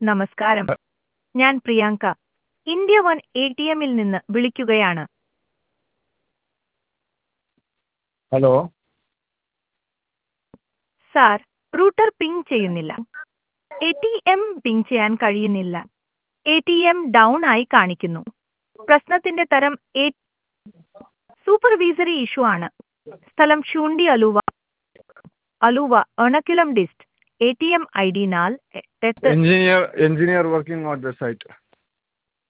നമസ്കാരം ഞാൻ Priyanka India one A T എമ്മിൽ നിന്ന് വിളിക്കുകയാണ് ഹലോ സാർ റൂട്ടർ പിങ് ചെയ്യുന്നില്ല എ ടി എം പിങ് ചെയ്യാൻ കഴിയുന്നില്ല എ ടി എം ഡൗൺ ആയി കാണിക്കുന്നു പ്രശ്നത്തിന്റെ തരം എ സൂപ്പർവൈസറി ഇഷ്യൂ ആണ് സ്ഥലം Choondi Aluva Aluva Ernakulam dist A T M I D നാൽ തെത്ത് engineer engineer working on the site